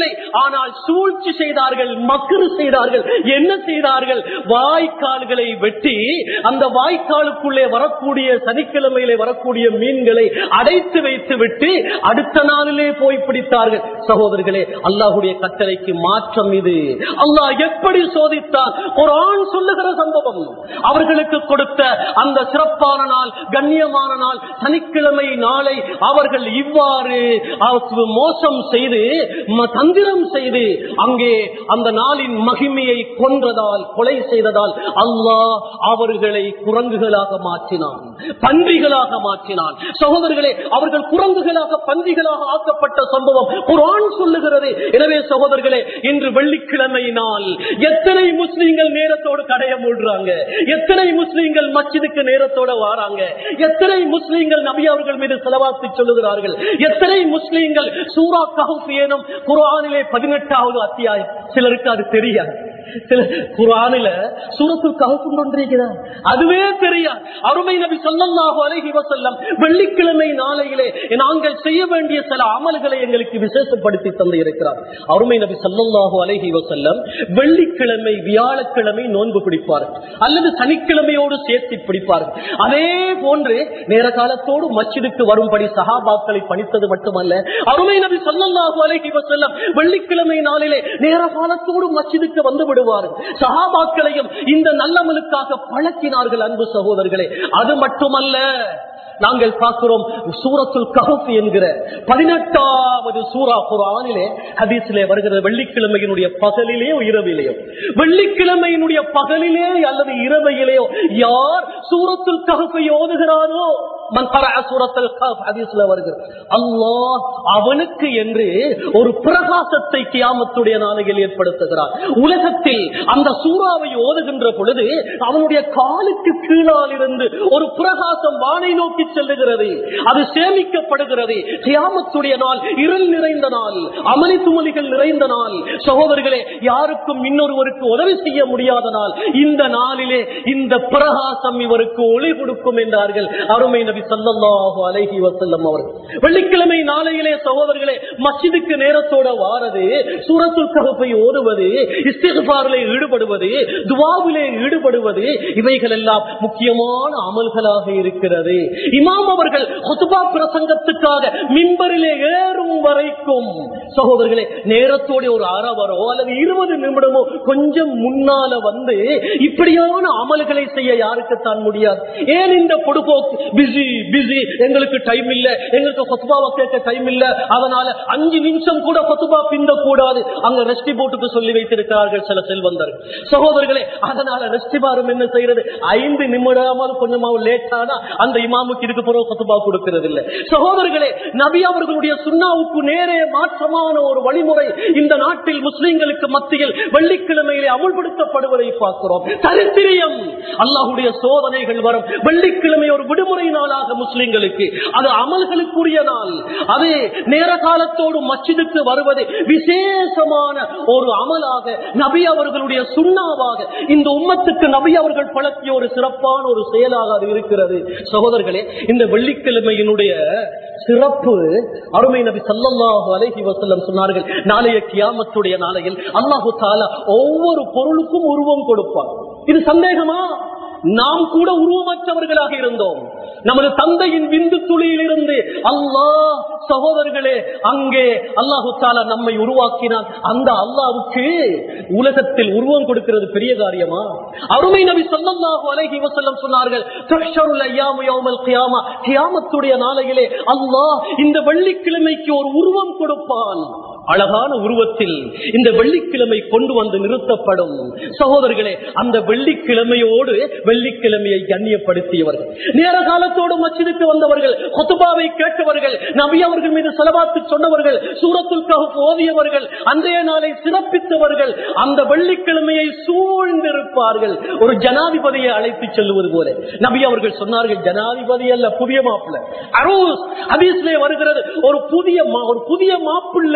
கொல்லவில்லை ஆனால் சூழ்ச்சி செய்தார்கள் மக்கறு செய்தார்கள் என்ன செய்தார்கள் வாய்க்கால்களை வெட்டி அந்த வாய்க்காலுக்குள்ளே வரக்கூடிய சனிக்கிழமையிலே வரக்கூடிய மீன்களை அடைத்து வைத்து விட்டு அடுத்த நாளிலே போய் பிடித்தார்கள் சகோதரர்களே அல்லாஹுடைய கட்டளைக்கு மாற்றம் இது அல்லாஹ் எப்படி சோதித்தார் ஒரு ஆண் சொல்லுகிற சம்பவம் அவர்களுக்கு கொடுத்த அந்த சிறப்பான நாள் கண்ணியமான நாள் சனிக்கிழமை நாளை அவர்கள் இவ்வாறு அவருக்கு மோசம் செய்து ம- தந்திரம் செய்து அங்கே அந்த நாளின் மகிமையை கொன்றதால் கொலை செய்ததால் அல்லாஹ் அவர்களை குரங்குகளாக மாற்றினான் பன்றிகளாக மாற்றினான் சகோதரர்களே அவர்கள் குரங்குகளாக பன்றிகளாக ஆக்கப்பட்ட சம்பவம் குர்ஆன் சொல்லுகிறது எனவே சகோதரர்களே இன்று வெள்ளிக்கிழமை நாள் எத்தனை முஸ்லீம்கள் நேரத்தோடு கடைய மூடுறாங்க எத்தனை முஸ்லீம்கள் மஸ்ஜிதுக்கு நேரத்தோட வாராங்க எத்தனை முஸ்லீம்கள் நபி அவர்கள் மீது செலவாத்தி சொல்லுகிறார்கள் எத்தனை முஸ்லீம்கள் சூரா கஹஃப் ஏனும் குர்ஆனிலே பதினெட்டாவது அத்தியாயம் சிலருக்கு அது தெரியாது சில குரானில சூரத்து கவுக்கும் கொண்டிருக்கிறார் அதுவே தெரியாது அருமை நபி சொல்லல்லாஹு அலைஹி வஸல்லம் வெள்ளிக்கிழமை நாளையிலே நாங்கள் செய்ய வேண்டிய சில அமல்களை எங்களுக்கு விசேஷப்படுத்தி தந்து இருக்கிறார் அருமை நபி சொல்லல்லாஹு அலைஹி வஸல்லம் வெள்ளிக்கிழமை வியாழக்கிழமை நோன்பு பிடிப்பார்கள் அல்லது சனிக்கிழமையோடு சேர்த்து பிடிப்பார்கள் அதே போன்று நேர காலத்தோடு மஸ்ஜிதுக்கு வரும்படி சஹாபாக்களை பணித்தது மட்டுமல்ல அருமை நபி சொல்லல்லாஹு அலைஹி வஸல்லம் வெள்ளிக்கிழமை நாளிலே நேர காலத்தோடு மஸ்ஜிதுக்கு வந்து விடுவார்கள் சஹாபாக்களையும் இந்த நல்லமலுக்காக பழக்கினார்கள் அன்பு சகோதரர்களே அது மட்டுமல்ல நாங்கள் பார்க்கிறோம் சூரத்துல் கஹப் என்கிற பதினெட்டாவது சூரா குரானிலே ஹதீஸிலே வருகிறது வெள்ளிக்கிழமையினுடைய பகலிலேயோ இரவிலேயோ வெள்ளிக்கிழமையினுடைய பகலிலே அல்லது இரவையிலேயோ யார் சூரத்துல் கஹப்பை ஓதுகிறாரோ மன் கரஅ சூரத்துல் கஹப் ஹதீஸ்ல வருகிறது அல்லாஹ் அவனுக்கு என்று ஒரு பிரகாசத்தை கியாமத்துடைய நாளையில் ஏற்படுத்துகிறார் உலகத்தில் அந்த சூறாவை ஓதுகின்ற பொழுது அவனுடைய காலுக்கு கீழால் இருந்து ஒரு பிரகாசம் வானை நோக்கி செல்லுகிறது அது சேமிக்கப்படுகிறது கியாமத்துடைய நாள் இருள் நிறைந்த நாள் அமளி துமலிகள் நிறைந்த நாள் சகோதரர்களே யாருக்கும் இன்னொருவருக்கு உதவி செய்ய முடியாத நாள் இந்த நாளிலே இந்த பிரகாசம் இவருக்கு ஒளி கொடுக்கும் என்றார்கள் அருமை நபி சல்லல்லாஹு அலைஹி வஸல்லம் அவர்கள் வெள்ளிக்கிழமை நாளையிலே சகோதரர்களே மஸ்ஜிதுக்கு நேரத்தோட வாரது சூரத்துல் கஹப்பை ஓதுவது இஸ்திக்பாரிலே ஈடுபடுவது துவாவிலே ஈடுபடுவது இவைகள் எல்லாம் முக்கியமான அமல்களாக இருக்கிறது இமாம் அவர்கள் ஹுத்பா பிரசங்கத்துக்காக மிம்பரிலே ஏறும் வரைக்கும் சகோதரர்களே நேரத்தோட ஒரு அறவரோ அல்லது இருபது நிமிடமோ கொஞ்சம் முன்னால வந்து இப்படியான அமல்களை செய்ய யாருக்குத்தான் முடியாது ஏன் இந்த பொடுபோக்கு பிஸி பிஸி எங்களுக்கு டைம் இல்ல எங்களுக்கு ஹொத்துபாவை கேட்க டைம் இல்ல அதனால அஞ்சு நிமிஷம் கூட ஹொத்துபா பிந்த கூடாது அங்க ரெஸ்டி போட்டுக்கு சொல்லி வைத்திருக்கிறார்கள் சில செல்வந்தர்கள் சகோதரர்களே அதனால ரெஸ்டி பாரும் என்ன செய்யறது ஐந்து நிமிடமாவது கொஞ்சமாவது லேட் ஆனா அந்த இமாமுக்கு இதுக்கு பிறகு ஹொத்துபா கொடுக்கிறது இல்ல சகோதரர்களே நபி அவர்களுடைய சுண்ணாவுக்கு நேரே மாற்றமான ஒரு வழிமுறை இந்த நாட்டில் முஸ்லிம்களுக்கு மத்தியில் வெள்ளிக்கிழமையிலே அமுல்படுத்தப்படுவதை பார்க்கிறோம் தரித்திரியம் அல்லாஹுடைய சோதனைகள் வரும் வெள்ளிக்கிழமை ஒரு விடுமுறை நாளாக முஸ்லிம்களுக்கு அது அமல்களுக்குரிய நாள் அது நேர காலத்தோடு மச்சிதுக்கு வருவது விசேஷமான ஒரு அமலாக நபி அவர்களுடைய சுண்ணாவாக இந்த உம்மத்துக்கு நபி அவர்கள் பழக்கிய ஒரு சிறப்பான ஒரு செயலாக அது இருக்கிறது சகோதரர்களே இந்த வெள்ளிக்கிழமையினுடைய சிறப்பு அருமை நபி சல்லல்லாஹு அலைஹி வஸல்லம் சொன்னார்கள் நாளைய கியாமத்துடைய நாளையில் அல்லாஹு தாலா ஒவ்வொரு பொருளுக்கும் உருவம் கொடுப்பார் இது சந்தேகமா நாம் கூட உருவமற்றவர்களாக இருந்தோம் நமது தந்தையின் விந்து துளியில் இருந்து அல்லாஹ் சகோதரர்களே அங்கே அல்லாஹு தாலா நம்மை உருவாக்கினான் அந்த அல்லாவுக்கு உலகத்தில் உருவம் கொடுக்கிறது பெரிய காரியமா அருமை நபி சொல்லல்லாஹு அலைஹி வஸல்லம் சொன்னார்கள் துஹ்ஷருல் அய்யாமு யௌமல் கியாமா கியாமத்துடைய நாளையிலே அல்லாஹ் இந்த வெள்ளிக்கிழமைக்கு ஒரு உருவம் கொடுப்பான் அழகான உருவத்தில் இந்த வெள்ளிக்கிழமை கொண்டு வந்து நிறுத்தப்படும் சகோதரர்களே அந்த வெள்ளிக்கிழமையோடு வெள்ளிக்கிழமையை கண்ணியப்படுத்தியவர்கள் நேர காலத்தோடு மச்சிதுக்கு வந்தவர்கள் கொத்துபாவை கேட்டவர்கள் நபி அவர்கள் மீது செலவாத்து சொன்னவர்கள் சூரத்துல் கஹப் ஓதியவர்கள் அன்றைய நாளை சிறப்பித்தவர்கள் அந்த வெள்ளிக்கிழமையை சூழ்ந்திருப்பார்கள் ஒரு ஜனாதிபதியை அழைத்து செல்லுவது போல நபி அவர்கள் சொன்னார்கள் ஜனாதிபதி அல்ல புதிய மாப்பிள்ளை அரூஸ் ஹதீஸ்லே வருகிறது ஒரு புதிய மா- ஒரு புதிய மாப்பிள்ளையை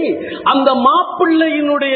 அந்த மாப்பிள்ளையினுடைய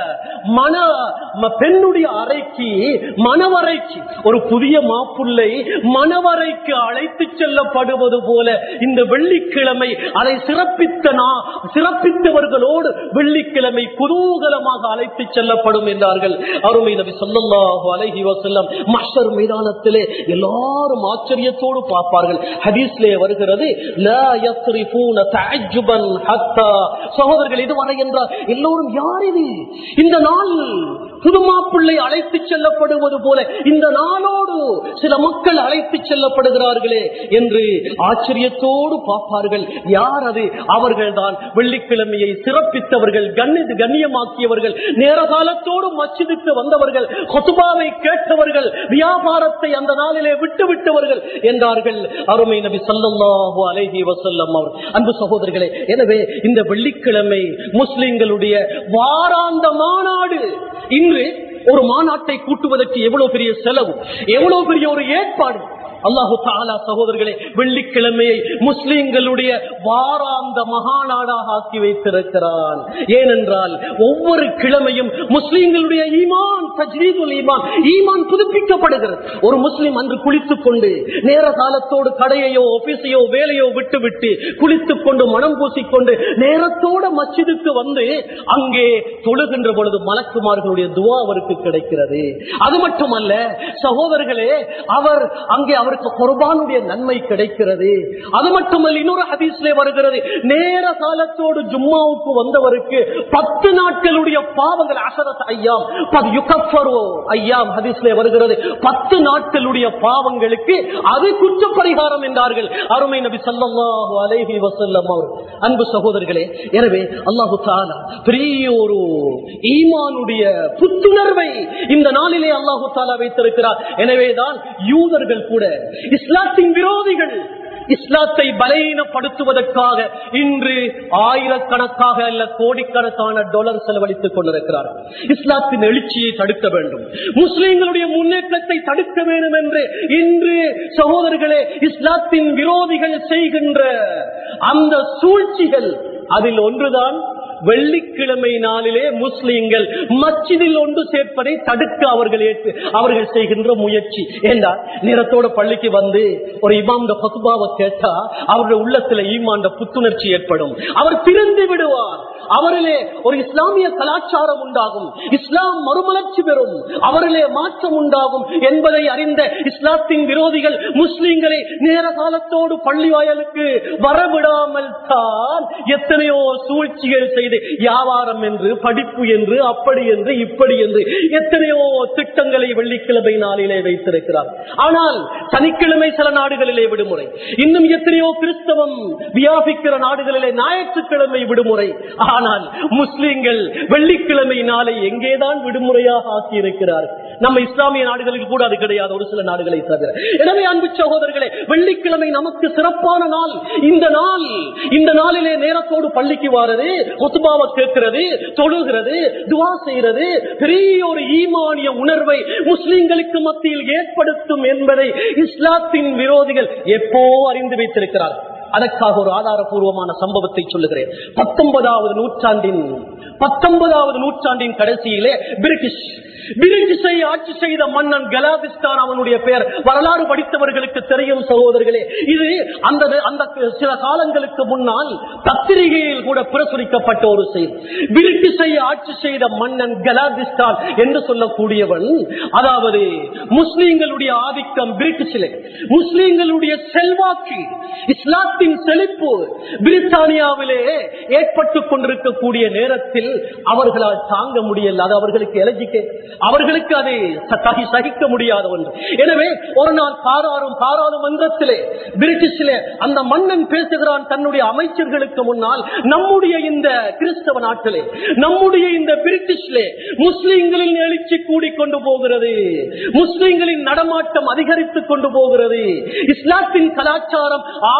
மன ம- பெண்ணுடைய அறைக்கு மணவரைக்கு ஒரு புதிய மாப்பிள்ளை மணவரைக்கு அழைத்து செல்லப்படுவது போல இந்த வெள்ளிக்கிழமை அதை சிறப்பித்த நா- சிறப்பித்தவர்களோடு வெள்ளிக்கிழமை குதூகலமாக அழைத்து செல்லப்படும் என்றார்கள் அருமை நபி ஸல்லல்லாஹு அலைஹி வஸல்லம் மஹ்ஷர் மைதானத்திலே எல்லாரும் ஆச்சரியத்தோடு பார்ப்பார்கள் ஹதீஸ்லே வருகிறது லா யத்ரிஃபூன தஅஜ்ஜுபன் ஹத்தா சகோதரர்கள் இதுவரை என்றால் எல்லோரும் யார் இது இந்த நாள் புது மாப்பிள்ளை அழைத்து செல்லப்படுவது போல இந்த நாளோடு சில மக்கள் அழைத்து செல்லப்படுகிறார்களே என்று ஆச்சரியத்தோடு பார்ப்பார்கள் யார் அது அவர்கள் தான் வெள்ளிக்கிழமையை சிறப்பித்தவர்கள் கண்ணிது கண்ணியமாக்கியவர்கள் நேர காலத்தோடு மச்சிதுக்கு வந்தவர்கள் கொத்துபாவை கேட்டவர்கள் வியாபாரத்தை அந்த நாளிலே விட்டு விட்டவர்கள் என்றார்கள் அருமை நபி ஸல்லல்லாஹு அலைஹி வஸல்லம் அவர் அன்பு சகோதரர்களே எனவே இந்த வெள்ளிக்கிழமை முஸ்லிம்களுடைய வாராந்த மாநாடு இன்று ஒரு மாநாட்டை கூட்டுவதற்கு எவ்வளவு பெரிய செலவு எவ்வளவு பெரிய ஒரு ஏற்பாடு அல்லாஹு தாலா சகோதரர்களே வெள்ளிக்கிழமையை முஸ்லிம்களுடைய வாராந்த மகாநாடாக ஆக்கி வைத்திருக்கிறான் ஏனென்றால் ஒவ்வொரு கிழமையும் முஸ்லிம்களுடைய ஈமான் தஜ்ரீதுல் ஈமான் ஈமான் புதுப்பிக்கப்படுகிறது ஒரு முஸ்லிம் அன்று குளித்துக் கொண்டு நேர காலத்தோடு கடையையோ ஆபீஸையோ வேலையோ விட்டு விட்டு குளித்துக் கொண்டு மனம் பூசிக்கொண்டு நேரத்தோட மச்சிதுக்கு வந்து அங்கே தொழுகின்ற பொழுது மலக்குமார்களுடைய துவா அவருக்கு கிடைக்கிறது அது மட்டுமல்ல சகோதரர்களே அவர் அங்கே அவருக்கு குர்பானுடைய நன்மை கிடைக்கிறது அது மட்டுமல்ல இன்னொரு ஹதீஸ்லே வருகிறது நேர காலத்தோடு ஜும்மாவுக்கு வந்தவருக்கு பத்து நாட்களுடைய பாவங்கள் அசரத் ஐயாம் பது யுகஃபரோ ஐயாம் ஹதீஸ்லே வருகிறது பத்து நாட்களுடைய பாவங்களுக்கு அது குற்ற பரிகாரம் என்றார்கள் அருமை நபி ஸல்லல்லாஹு அலைஹி வஸல்லம் அவர் அன்பு சகோதரர்களே எனவே அல்லாஹு தஆலா பெரிய ஒரு ஈமானுடைய புத்துணர்வை இந்த நாளிலே அல்லாஹு தாலா வைத்திருக்கிறார் எனவேதான் யூதர்கள் கூட இஸ்லாத்தின் விரோதிகள் இஸ்லாத்தை பலவீனப்படுத்துவதற்காக இன்று ஆயிரக்கணக்காக அல்ல கோடிக்கணக்கான டாலர் செலவழித்துக் கொண்டிருக்கிறார்கள் இஸ்லாத்தின் எழுச்சியை தடுக்க வேண்டும் முஸ்லிம்களுடைய முன்னேற்றத்தை தடுக்க வேண்டும் என்று இன்று சகோதரர்களே இஸ்லாத்தின் விரோதிகள் செய்கின்ற அந்த சூழ்ச்சிகள் அதில் ஒன்றுதான் வெள்ளிக்கிழமை நாளிலே முஸ்லிம்கள் மச்சிதில் ஒன்று சேர்ப்பதை தடுக்க அவர்கள் ஏற்று அவர்கள் செய்கின்ற முயற்சி என்றால் நேரத்தோட பள்ளிக்கு வந்து ஒரு இமாம் பசுபாவை கேட்டா அவருடைய உள்ளத்துல ஈமாண்ட புத்துணர்ச்சி ஏற்படும் அவர் திறந்து விடுவார் அவரிலே ஒரு இஸ்லாமிய கலாச்சாரம் உண்டாகும் இஸ்லாம் மறுமலர்ச்சி பெறும் அவரிலே மாற்றம் உண்டாகும் என்பதை அறிந்த இஸ்லாத்தின் விரோதிகள் முஸ்லிம்களை நேர காலத்தோடு பள்ளி வாயலுக்கு வரவிடாமல் தான் எத்தனையோ சூழ்ச்சிகள் செய்து வியாபாரம் என்று படிப்பு என்று அப்படி என்று இப்படி என்று எத்தனையோ திட்டங்களை வெள்ளிக்கிழமை நாளிலே வைத்திருக்கிறார் ஆனால் சனிக்கிழமை சில நாடுகளிலே விடுமுறை இன்னும் எத்தனையோ கிறிஸ்தவம் வியாபிக்கிற நாடுகளிலே ஞாயிற்றுக்கிழமை விடுமுறை ஆனால் முஸ்லிம்கள் வெள்ளிக்கிழமை நாளை எங்கேதான் விடுமுறையாக ஆக்கி இருக்கிறார் நம்ம இஸ்லாமிய நாடுகளில் கூட அது கிடையாது ஒரு சில நாடுகளை தவிர எனவே அன்பு சகோதரர்களே வெள்ளிக்கிழமை நமக்கு சிறப்பான நாள் இந்த நாள் இந்த நாளிலே நேரத்தோடு பள்ளிக்கு வாரது கொத்துபாவை கேட்கிறது தொழுகிறது துவா செய்கிறது பெரிய ஒரு ஈமானிய உணர்வை முஸ்லிம்களுக்கு மத்தியில் ஏற்படுத்தும் என்பதை இஸ்லாத்தின் விரோதிகள் எப்போ அறிந்து வைத்திருக்கிறார் அதற்காக ஒரு ஆதாரபூர்வமான சம்பவத்தை சொல்லுகிறேன் பத்தொன்பதாவது நூற்றாண்டின் பத்தொன்பதாவது நூற்றாண்டின் கடைசியிலே பிரிட்டிஷ் பிரிட்டிஷை ஆட்சி செய்த மன்னன் கலாபிஸ்தான் அவனுடைய பெயர் வரலாறு படித்தவர்களுக்கு தெரியும் சகோதரர்களே இது அந்த அந்த சில காலங்களுக்கு முன்னால் பத்திரிகையில் கூட பிரசுரிக்கப்பட்ட ஒரு செய்தி பிரிட்டிஷை ஆட்சி செய்த மன்னன் கலாபிஸ்தான் என்று சொல்லக்கூடியவன் அதாவது முஸ்லீம்களுடைய ஆதிக்கம் பிரிட்டிஷிலே முஸ்லீம்களுடைய செல்வாக்கு இஸ்லாத்தின் செழிப்பு பிரித்தானியாவிலே ஏற்பட்டுக் கொண்டிருக்கக்கூடிய நேரத்தில் அவர்களால் தாங்க முடியல அது அவர்களுக்கு எலர்ஜிக்கு அவர்களுக்கு அதை சகி சகிக்க முடியாத ஒன்று எனவே ஒரு நாள் பாராளும் பாராளுமன்றத்திலே பிரிட்டிஷிலே அந்த மன்னன் பேசுகிறான் தன்னுடைய அமைச்சர்களுக்கு முன்னால் நம்முடைய இந்த கிறிஸ்தவ நாட்டிலே நம்முடைய இந்த பிரிட்டிஷ்லே முஸ்லிம்களின் எழுச்சி கூடிக்கொண்டு போகிறது முஸ்லிம்களின் நடமாட்டம் அதிகரித்துக் கொண்டு போகிறது இஸ்லாத்தின் கலாச்சாரம் ஆங்காங்கே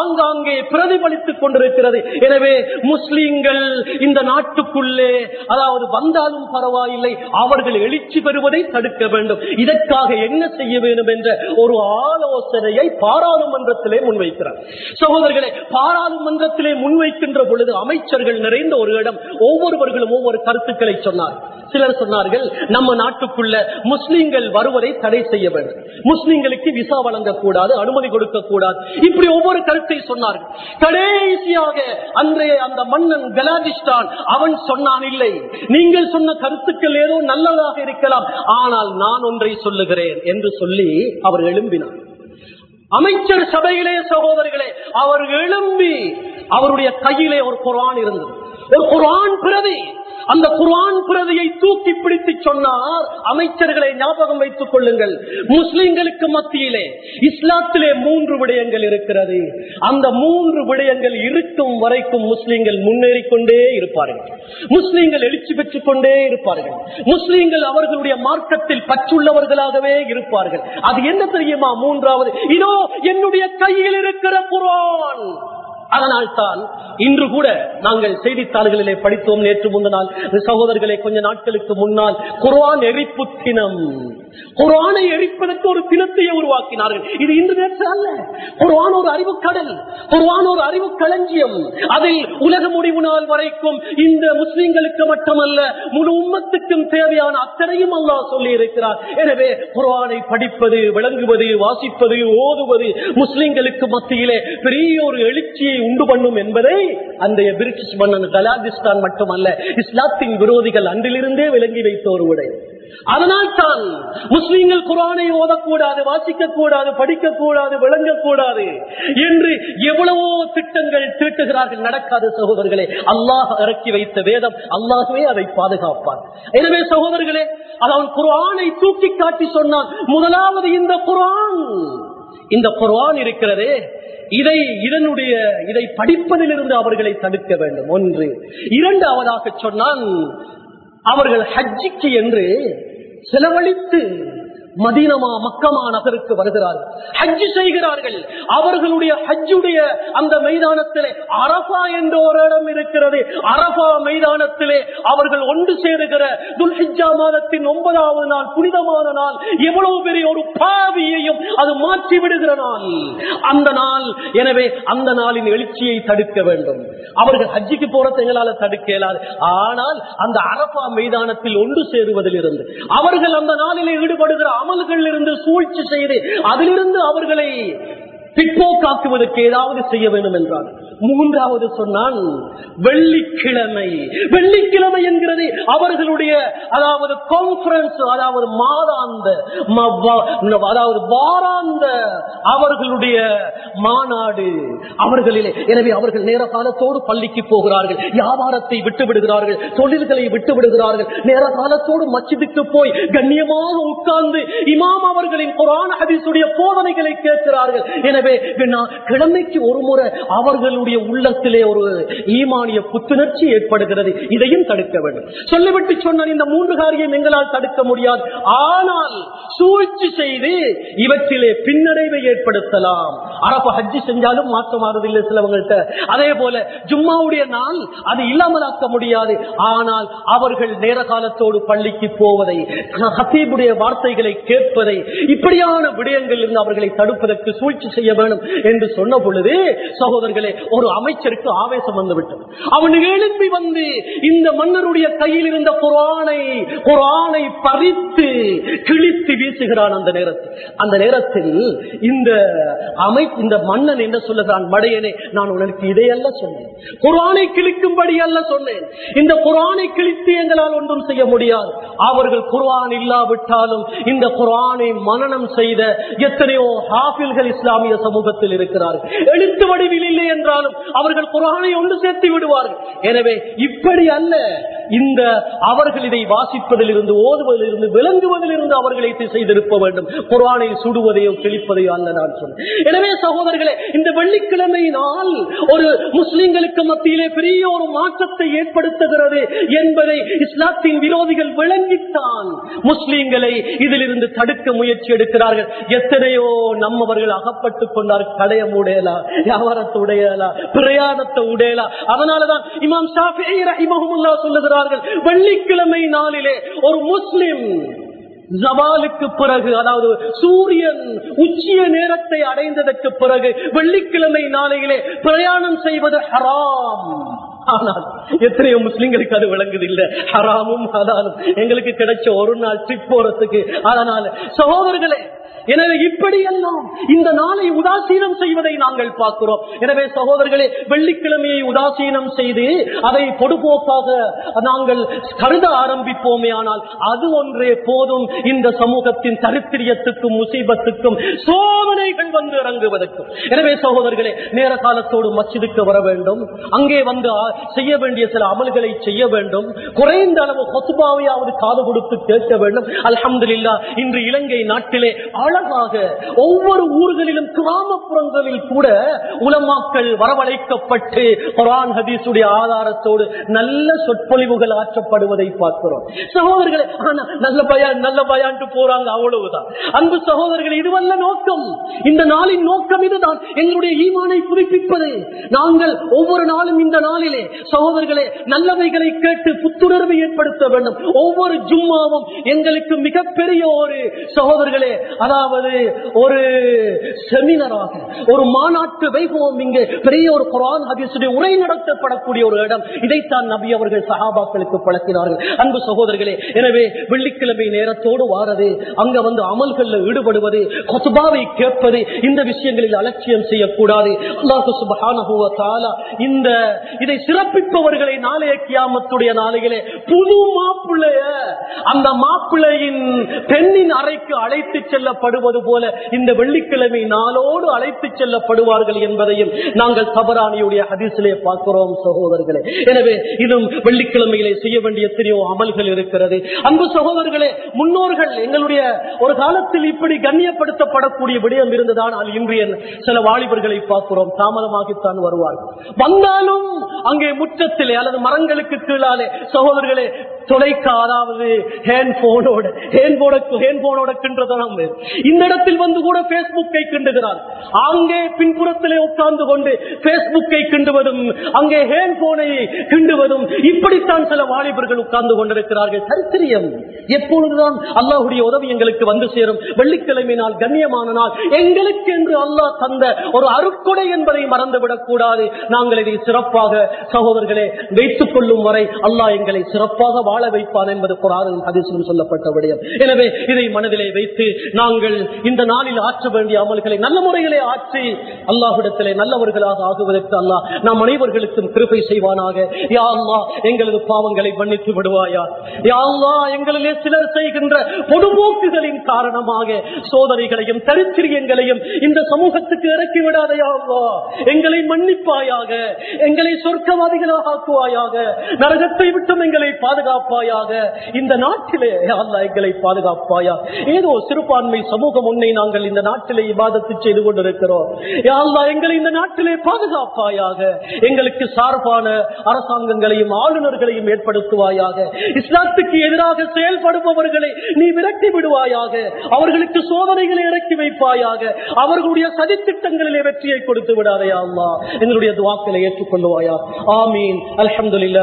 அங்கே பிரதிபலித்துக் கொண்டிருக்கிறது எனவே முஸ்லிம்கள் இந்த நாட்டுக்குள்ளே அதாவது வந்தாலும் பரவாயில்லை அவர்கள் எழுச்சி பெறுவதை தடுக்க வேண்டும் இதற்காக என்ன செய்ய வேண்டும் என்ற ஒரு ஆலோசனையை பாராளுமன்றத்திலே முன்வைக்கிறார் சகோதரர்களே பாராளுமன்றத்திலே முன்வைக்கின்ற பொழுது அமைச்சர்கள் நிறைந்த ஒரு இடம் ஒவ்வொருவர்களும் ஒவ்வொரு கருத்துக்களை சொன்னார் சிலர் சொன்னார்கள் நம்ம நாட்டுக்குள்ள முஸ்லிம்கள் வருவதை தடை செய்ய வேண்டும் முஸ்லிம்களுக்கு விசா வழங்கக்கூடாது அனுமதி கொடுக்க கூடாது இப்படி ஒவ்வொரு கருத்தை சொன்னார்கள் கடைசியாக அன்றைய அந்த மன்னன் கலாதிஸ்தான் அவன் சொன்னான் இல்லை நீங்கள் சொன்ன கருத்துக்கள் ஏதோ நல்லதாக இருக்கலாம் ஆனால் நான் ஒன்றை சொல்லுகிறேன் என்று சொல்லி அவர் எழும்பினார் அமைச்சர் சபையிலே சகோதரர்களே அவர் எழும்பி அவருடைய கையிலே ஒரு குரான் இருந்தது ஒரு குரான் பிரதி அந்த குரான் பிரதியை தூக்கி பிடித்து சொன்னார் அமைச்சர்களை ஞாபகம் வைத்துக் கொள்ளுங்கள் முஸ்லிம்களுக்கு மத்தியிலே இஸ்லாத்திலே மூன்று விடயங்கள் இருக்கிறது அந்த மூன்று விடயங்கள் இருக்கும் வரைக்கும் முஸ்லிம்கள் முன்னேறி கொண்டே இருப்பார்கள் முஸ்லிம்கள் எழுச்சி பெற்றுக் கொண்டே இருப்பார்கள் முஸ்லிம்கள் அவர்களுடைய மார்க்கத்தில் பற்றுள்ளவர்களாகவே இருப்பார்கள் அது என்ன தெரியுமா மூன்றாவது இதோ என்னுடைய கையில் இருக்கிற குரான் அதனால் தான் இன்று கூட நாங்கள் செய்தித்தாள்களிலே படித்தோம் நேற்று முந்தினால் சகோதரர்களை கொஞ்ச நாட்களுக்கு முன்னால் குர்ஆன் எரிப்பு தினம் குர்ஆனை எரிப்பதற்கு ஒரு தினத்தையே உருவாக்கினார்கள் இது இன்று நேற்று அல்ல குர்ஆன் ஒரு அறிவு கடல் குர்ஆன் ஒரு அறிவு களஞ்சியம் அதில் உலக முடிவு நாள் வரைக்கும் இந்த முஸ்லிம்களுக்கு மட்டுமல்ல முழு உம்மத்துக்கும் தேவையான அத்தனையும் அல்லாஹ் சொல்லி இருக்கிறார் எனவே குர்ஆனை படிப்பது விளங்குவது வாசிப்பது ஓதுவது முஸ்லிம்களுக்கு மத்தியிலே பெரிய ஒரு எழுச்சியை உண்டு பண்ணும் என்பதை அந்த பிரிட்டிஷ் மன்னன் கலாதிஸ்தான் மட்டுமல்ல இஸ்லாத்தின் விரோதிகள் அன்றிலிருந்தே விளங்கி வைத்த ஒரு உடை அதனால் தான் முஸ்லீம்கள் குரானை ஓதக்கூடாது வாசிக்க கூடாது படிக்க கூடாது விளங்கக்கூடாது என்று எவ்வளவோ திட்டங்கள் தீட்டுகிறார்கள் நடக்காத சகோதரர்களே அல்லாஹ் இறக்கி வைத்த வேதம் அல்லாஹுவே அதை பாதுகாப்பார் எனவே சகோதரர்களே அவன் குரானை தூக்கி காட்டி சொன்னான் முதலாவது இந்த குரான் இந்த குரான் இருக்கிறதே இதை இதனுடைய இதை படிப்பதிலிருந்து அவர்களை தடுக்க வேண்டும் ஒன்று இரண்டாவதாக சொன்னால் அவர்கள் ஹஜ்ஜிக்கு என்று செலவழித்து மதீனமா மக்கமா நகருக்கு வருகிறார்கள் ஹஜ்ஜு செய்கிறார்கள் அவர்களுடைய ஹஜ்ஜுடைய அந்த மைதானத்திலே அரபா என்ற ஒரு இடம் இருக்கிறது அரபா மைதானத்திலே அவர்கள் ஒன்று சேருகிற துல்ஹிஜா மாதத்தின் ஒன்பதாவது நாள் புனிதமான நாள் எவ்வளவு பெரிய ஒரு பாவியையும் அது மாற்றி விடுகிற நாள் அந்த நாள் எனவே அந்த நாளின் எழுச்சியை தடுக்க வேண்டும் அவர்கள் ஹஜ்ஜிக்கு போறதை எங்களால தடுக்க இயலாது ஆனால் அந்த அரபா மைதானத்தில் ஒன்று சேருவதில் இருந்து அவர்கள் அந்த நாளிலே ஈடுபடுகிற அமல்கள் இருந்து சூழ்ச்சி செய்து அதிலிருந்து அவர்களை பிற்போக்காக்குவதற்கு ஏதாவது செய்ய வேண்டும் என்றார் மூன்றாவது சொன்னான் வெள்ளிக்கிழமை வெள்ளிக்கிழமை என்கிறது அவர்களுடைய அதாவது கான்பரன்ஸ் அதாவது மாதாந்த ம- வ- அதாவது வாராந்த அவர்களுடைய மாநாடு அவர்களிலே எனவே அவர்கள் நேர காலத்தோடு பள்ளிக்கு போகிறார்கள் வியாபாரத்தை விட்டு விடுகிறார்கள் தொழில்களை விட்டு விடுகிறார்கள் நேர காலத்தோடு மச்சிதுக்கு போய் கண்ணியமாக உட்கார்ந்து இமாம் அவர்களின் குரான் ஹதீஸுடைய போதனைகளை கேட்கிறார்கள் எனவே நான் கிழமைக்கு ஒரு முறை அவர்களுடைய உள்ளத்திலே ஒரு ஈமானிய புத்துணர்ச்சி ஏற்படுகிறது இதையும் தடுக்க வேண்டும் சொல்லிவிட்டு சொன்ன இந்த மூன்று காரியம் எங்களால் தடுக்க முடியாது ஆனால் சூழ்ச்சி செய்து இவற்றிலே பின்னடைவை ஏற்படுத்தலாம் அரபு ஹஜ்ஜி செஞ்சாலும் மாற்றம் மாறுதில்லை சிலவங்கள்ட்ட அதே போல ஜும்மாவுடைய நாள் அது இல்லாமலாக்க முடியாது ஆனால் அவர்கள் நேர காலத்தோடு பள்ளிக்கு போவதை ஹசீபுடைய வார்த்தைகளை கேட்பதை இப்படியான விடயங்கள் இருந்து அவர்களை தடுப்பதற்கு சூழ்ச்சி செய்ய வேண்டும் என்று சொன்ன பொழுது சகோதரர்களே ஒரு அமைச்சருக்கு ஆவேசம் வந்துவிட்டது அவன் எழுப்பி வந்து இந்த மன்னருடைய கையில் இருந்த குரானை குரானை பறித்து கிழித்து வீசுகிறான் அந்த நேரத்தில் அந்த நேரத்தில் இந்த அமை இந்த மன்னன் என்ன சொல்லுகிறான் மடையனே நான் உனக்கு இதையல்ல சொன்னேன் குரானை கிழிக்கும்படி அல்ல சொன்னேன் இந்த குரானை கிழித்து எங்களால் ஒன்றும் செய்ய முடியாது அவர்கள் குர்ஆன் இல்லாவிட்டாலும் இந்த குர்ஆனை மனனம் செய்த எத்தனையோ ஹாஃபில்கள் இஸ்லாமிய சமூகத்தில் இருக்கிறார்கள் எழுத்து வடிவில் இல்லை என்றாலும் இருந்தாலும் அவர்கள் குரானை ஒன்று சேர்த்து விடுவார்கள் எனவே இப்படி அல்ல இந்த அவர்கள் இதை வாசிப்பதில் இருந்து ஓதுவதில் இருந்து விளங்குவதில் இருந்து அவர்களை திசை திருப்ப வேண்டும் குரானை சுடுவதையோ கிழிப்பதையோ அல்ல நான் சொன்னேன் எனவே சகோதரர்களே இந்த வெள்ளிக்கிழமை நாள் ஒரு முஸ்லிம்களுக்கு மத்தியிலே பெரிய ஒரு மாற்றத்தை ஏற்படுத்துகிறது என்பதை இஸ்லாத்தின் விரோதிகள் விளங்கித்தான் முஸ்லிம்களை இதிலிருந்து தடுக்க முயற்சி எடுக்கிறார்கள் எத்தனையோ நம்மவர்கள் அகப்பட்டுக் கொண்டார் கடைய உடையலா வியாபாரத்தை உடையலா பிரயாணத்தை உடையலா அதனாலதான் இமாம் ஷாஃபி ரஹிமஹுல்லா சொல்லுகிறார்கள் வெள்ளிக்கிழமை நாளிலே ஒரு முஸ்லிம் ஜவாலுக்கு பிறகு அதாவது சூரியன் உச்சிய நேரத்தை அடைந்ததற்கு பிறகு வெள்ளிக்கிழமை நாளையிலே பிரயாணம் செய்வது ஹராம் ஆனால் எத்தனையோ முஸ்லிம்களுக்கு அது விளங்குதில்லை ஹராமும் ஹலாலும் எங்களுக்கு கிடைச்ச ஒரு நாள் ட்ரிப் போறதுக்கு அதனால சகோதரர்களே எனவே இப்படியெல்லாம் இந்த நாளை உதாசீனம் செய்வதை நாங்கள் பார்க்கிறோம் எனவே சகோதரர்களே வெள்ளிக்கிழமையை உதாசீனம் செய்து அதை பொடுபோக்காக நாங்கள் கருத ஆரம்பிப்போமே ஆனால் அது ஒன்றே போதும் இந்த சமூகத்தின் தரித்திரியத்துக்கும் முசீபத்துக்கும் சோதனைகள் வந்து இறங்குவதற்கும் எனவே சகோதரர்களே நேர காலத்தோடு மச்சிதுக்கு வர வேண்டும் அங்கே வந்து ஆ- செய்ய வேண்டிய சில அமல்களை செய்ய வேண்டும் குறைந்த அளவு கொத்துபாவையாவது காது கொடுத்து கேட்க வேண்டும் அல்ஹம்துலில்லா இன்று இலங்கை நாட்டிலே அழகாக ஒவ்வொரு ஊர்களிலும் கிராமப்புறங்களில் கூட உலமாக்கள் வரவழைக்கப்பட்டு குரான் ஹதீஸுடைய ஆதாரத்தோடு நல்ல சொற்பொழிவுகள் ஆற்றப்படுவதை பார்க்கிறோம் சகோதரர்களே ஆனா நல்ல பயான் நல்ல பயான்ட்டு போறாங்க அவ்வளவுதான் அன்பு சகோதரர்களே இதுவல்ல நோக்கம் இந்த நாளின் நோக்கம் இதுதான் எங்களுடைய ஈமானை புதுப்பிப்பது நாங்கள் ஒவ்வொரு நாளும் இந்த நாளிலே சகோதரர்களே நல்லவைகளை கேட்டு புத்துணர்வை ஏற்படுத்த வேண்டும் ஒவ்வொரு ஜும்மாவும் எங்களுக்கு மிகப்பெரிய ஒரு சகோதரர்களே அதாவது ஒரு செமினராக ஒரு மாநாட்டு வைபவம் இங்கே பெரிய ஒரு குரான் ஹதீசுடைய உரை நடத்தப்படக்கூடிய ஒரு இடம் இதைத்தான் நபி அவர்கள் சஹாபாக்களுக்கு பழக்கினார்கள் அன்பு சகோதரர்களே எனவே வெள்ளிக்கிழமை நேரத்தோடு வாரது அங்க வந்து அமல்கள்ல ஈடுபடுவது கொசுபாவை கேட்பது இந்த விஷயங்களில் அலட்சியம் செய்யக்கூடாது அல்லாஹு சுப்ஹானஹு வ தஆலா இந்த இதை சிறப்பிப்பவர்களை நாளைய கியாமத்துடைய நாளையிலே புது மாப்பிள்ளைய அந்த மாப்பிள்ளையின் பெண்ணின் அறைக்கு அழைத்து செல்லப்படுவது போல இந்த வெள்ளிக்கிழமை நாளோடு அழைத்து செல்லப்படுவார்கள் என்பதையும் நாங்கள் தபரானியுடைய ஹதீஸிலே பார்க்கிறோம் சகோதரர்களே எனவே இதுவும் வெள்ளிக்கிழமையிலே செய்ய வேண்டிய எத்தனையோ அமல்கள் இருக்கிறது அன்பு சகோதரர்களே முன்னோர்கள் எங்களுடைய ஒரு காலத்தில் இப்படி கண்ணியப்படுத்தப்படக்கூடிய விடயம் இருந்ததானால் இன்றைய சில வாலிபர்களை பார்க்கிறோம் தாமதமாகித்தான் வருவார்கள் வந்தாலும் அங்கே முற்றத்திலே அல்லது மரங்களுக்கு கீழாலே சகோதரர்களே தொலைக்க அதாவது ஹேண்ட் போனோட ஹேண்ட் போட ஹேண்ட் போனோட கின்றதான் இந்த இடத்தில் வந்து கூட பேஸ்புக்கை கிண்டுகிறார் அங்கே பின்புறத்திலே உட்கார்ந்து கொண்டு பேஸ்புக்கை கிண்டுவதும் அங்கே ஹேண்ட் போனை கிண்டுவதும் இப்படித்தான் சில வாலிபர்கள் உட்கார்ந்து கொண்டிருக்கிறார்கள் சரித்திரியம் எப்பொழுதுதான் அல்லாஹுடைய உதவி எங்களுக்கு வந்து சேரும் வெள்ளிக்கிழமை நாள் கண்ணியமான நாள் எங்களுக்கு என்று அல்லாஹ் தந்த ஒரு அருக்கொடை என்பதை மறந்துவிடக் கூடாது நாங்கள் இதை சிறப்பாக சகோதரர்களே வைத்துக் கொள்ளும் வரை அல்லாஹ் எங்களை சிறப்பாக வாழ வைப்பான் என்பது குரானின் ஹதீஸிலும் சொல்லப்பட்ட விடயம் எனவே இதை மனதிலே வைத்து நாங்கள் இந்த நாளில் ஆற்ற வேண்டிய அமல்களை நல்ல முறையிலே ஆற்றி அல்லாஹ்விடத்திலே நல்லவர்களாக ஆகுவதற்கு அல்லாஹ் நாம் அனைவர்களுக்கும் கிருபை செய்வானாக யா அல்லாஹ் எங்களது பாவங்களை மன்னித்து விடுவாயா யா அல்லாஹ் எங்களிலே சிலர் செய்கின்ற பொடுபோக்குகளின் காரணமாக சோதனைகளையும் தரித்திரியங்களையும் இந்த சமூகத்துக்கு இறக்கி விடாதையா அல்லாஹ் எங்களை மன்னிப்பாயாக எங்களை சொர்க்கவாதிகளாக ஆக்குவாயாக நரகத்தை விட்டும் எங்களை பாதுகாப்பாயாக இந்த நாட்டிலே யா அல்லாஹ் எங்களை பாதுகாப்பாயா ஏதோ சிறுபான்மை சமூகம் உன்னை நாங்கள் இந்த நாட்டிலே இபாதத்து செய்து கொண்டிருக்கிறோம் யா அல்லாஹ் எங்களை இந்த நாட்டிலே பாதுகாப்பாயாக எங்களுக்கு சார்பான அரசாங்கங்களையும் ஆளுநர்களையும் ஏற்படுத்துவாயாக இஸ்லாத்துக்கு எதிராக செயல்படுபவர்களை நீ விரட்டி விடுவாயாக அவர்களுக்கு சோதனைகளை இறக்கி வைப்பாயாக அவர்களுடைய சதித்திட்டங்களிலே வெற்றியை கொடுத்து விடாதையா அல்லாஹ் எங்களுடைய துவாக்களை ஏற்றுக்கொள்வாயா ஆமீன் அல்ஹம்துலில்லாஹ்